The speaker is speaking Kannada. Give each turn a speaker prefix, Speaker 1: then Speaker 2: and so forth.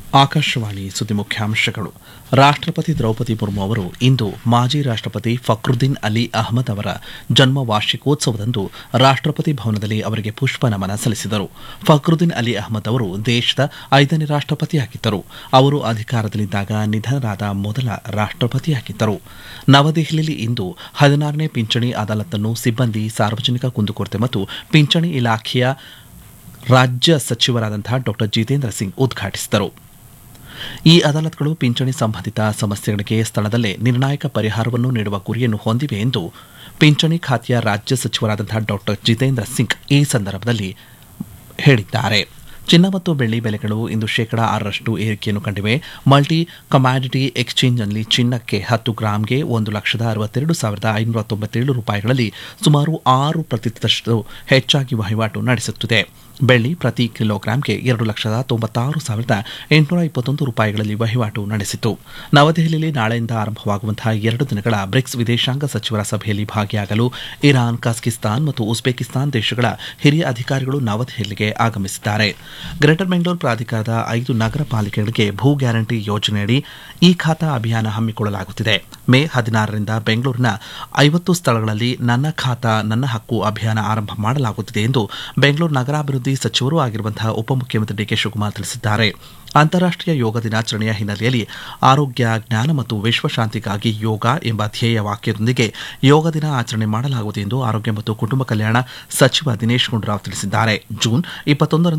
Speaker 1: ಆಕಾಶವಾಣಿ ಸುದ್ದಿ ಮುಖ್ಯಾಂಶಗಳು ರಾಷ್ಟ್ರಪತಿ ದ್ರೌಪದಿ ಮುರ್ಮು ಅವರು ಇಂದು ಮಾಜಿ ರಾಷ್ಟ್ರಪತಿ ಫಕ್ರುದ್ದೀನ್ ಅಲಿ ಅಹಮದ್ ಅವರ ಜನ್ಮ ವಾರ್ಷಿಕೋತ್ಸವದಂದು ರಾಷ್ಟ್ರಪತಿ ಭವನದಲ್ಲಿ ಅವರಿಗೆ ಪುಷ್ಪ ನಮನ ಸಲ್ಲಿಸಿದರು ಫಕ್ರುದ್ದೀನ್ ಅಲಿ ಅಹಮದ್ ಅವರು ದೇಶದ ಐದನೇ ರಾಷ್ಟ್ರಪತಿಯಾಗಿದ್ದರು ಅವರು ಅಧಿಕಾರದಲ್ಲಿದ್ದಾಗ ನಿಧನರಾದ ಮೊದಲ ರಾಷ್ಟ್ರಪತಿಯಾಗಿದ್ದರು ನವದೆಹಲಿಯಲ್ಲಿ ಇಂದು ಹದಿನಾರನೇ ಪಿಂಚಣಿ ಅದಾಲತ್ನ್ನು ಸಿಬ್ಬಂದಿ ಸಾರ್ವಜನಿಕ ಕುಂದುಕೊರತೆ ಮತ್ತು ಪಿಂಚಣಿ ಇಲಾಖೆಯ ರಾಜ್ಯ ಸಚಿವರಾದಂತಹ ಡಾ ಜಿತೇಂದ್ರ ಸಿಂಗ್ ಉದ್ಘಾಟಿಸಿದರು ಈ ಅದಾಲತ್ಗಳು ಪಿಂಚಣಿ ಸಂಬಂಧಿತ ಸಮಸ್ಯೆಗಳಿಗೆ ಸ್ಥಳದಲ್ಲೇ ನಿರ್ಣಾಯಕ ಪರಿಹಾರವನ್ನು ನೀಡುವ ಗುರಿಯನ್ನು ಹೊಂದಿವೆ ಎಂದು ಪಿಂಚಣಿ ಖಾತೆಯ ರಾಜ್ಯ ಸಚಿವರಾದಂತಹ ಡಾ ಜಿತೇಂದ್ರ ಸಿಂಗ್ ಈ ಸಂದರ್ಭದಲ್ಲಿ ಹೇಳಿದ್ದಾರೆ ಚಿನ್ನ ಮತ್ತು ಬೆಳ್ಳಿ ಬೆಲೆಗಳು ಇಂದು ಶೇಕಡಾ ಆರರಷ್ಟು ಏರಿಕೆಯನ್ನು ಕಂಡಿವೆ ಮಲ್ಟಿ ಕಮಾಡಿಟಿ ಎಕ್ಸ್ಚೇಂಜ್ನಲ್ಲಿ ಚಿನ್ನಕ್ಕೆ ಹತ್ತು ಗ್ರಾಂಗೆ ಒಂದು ಲಕ್ಷದ ಅರವತ್ತೆರಡು ಸಾವಿರದ ಐನೂರ ತೊಂಬತ್ತೇಳು ರೂಪಾಯಿಗಳಲ್ಲಿ ಸುಮಾರು ಆರು ಪ್ರತಿಶತದಷ್ಟು ಹೆಚ್ಚಾಗಿ ವಹಿವಾಟು ನಡೆಸುತ್ತಿದೆ ಬೆಳ್ಳಿ ಪ್ರತಿ ಕಿಲೋಗ್ರಾಂಗೆ ಎರಡು ಲಕ್ಷದ ತೊಂಬತ್ತಾರು ಸಾವಿರದ ಎಂಟುನೂರ ಇಪ್ಪತ್ತೊಂದು ರೂಪಾಯಿಗಳಲ್ಲಿ ವಹಿವಾಟು ನಡೆಸಿತು ನವದೆಹಲಿಯಲ್ಲಿ ನಾಳೆಯಿಂದ ಆರಂಭವಾಗುವಂತಹ ಎರಡು ದಿನಗಳ ಬ್ರಿಕ್ಸ್ ವಿದೇಶಾಂಗ ಸಚಿವರ ಸಭೆಯಲ್ಲಿ ಭಾಗಿಯಾಗಲು ಇರಾನ್ ಕಜಕಿಸ್ತಾನ್ ಮತ್ತು ಉಜ್ಬೇಕಿಸ್ತಾನ್ ದೇಶಗಳ ಹಿರಿಯ ಅಧಿಕಾರಿಗಳು ನವದೆಹಲಿಗೆ ಆಗಮಿಸಿದ್ದಾರೆ ಗ್ರೇಟರ್ ಬೆಂಗಳೂರು ಪ್ರಾಧಿಕಾರದ ಐದು ನಗರ ಪಾಲಿಕೆಗಳಿಗೆ ಭೂ ಗ್ಯಾರಂಟಿ ಯೋಜನೆಯಡಿ ಈ ಖಾತಾ ಅಭಿಯಾನ ಹಮ್ಮಿಕೊಳ್ಳಲಾಗುತ್ತಿದೆ ಮೇ ಹದಿನಾರರಿಂದ ಬೆಂಗಳೂರಿನ ಐವತ್ತು ಸ್ಥಳಗಳಲ್ಲಿ ನನ್ನ ಖಾತಾ ನನ್ನ ಹಕ್ಕು ಅಭಿಯಾನ ಆರಂಭ ಮಾಡಲಾಗುತ್ತಿದೆ ಎಂದು ಬೆಂಗಳೂರು ನಗರಾಭಿವೃದ್ಧಿ ಸಚಿವರೂ ಆಗಿರುವಂತಹ ಉಪಮುಖ್ಯಮಂತ್ರಿ ಡಿಕೆ ಶಿವಕುಮಾರ್ ತಿಳಿಸಿದ್ದಾರೆ ಅಂತಾರಾಷ್ಟೀಯ ಯೋಗ ದಿನಾಚರಣೆಯ ಹಿನ್ನೆಲೆಯಲ್ಲಿ ಆರೋಗ್ಯ ಜ್ಞಾನ ಮತ್ತು ವಿಶ್ವಶಾಂತಿಗಾಗಿ ಯೋಗ ಎಂಬ ಧ್ಯೇಯ ವಾಕ್ಯದೊಂದಿಗೆ ಯೋಗ ದಿನ ಆಚರಣೆ ಮಾಡಲಾಗುವುದು ಎಂದು ಆರೋಗ್ಯ ಮತ್ತು ಕುಟುಂಬ ಕಲ್ಯಾಣ ಸಚಿವ ದಿನೇಶ್ ಗುಂಡೂರಾವ್ ತಿಳಿಸಿದ್ದಾರೆ ಜೂನ್ ಇಪ್ಪತ್ತೊಂದರಂದು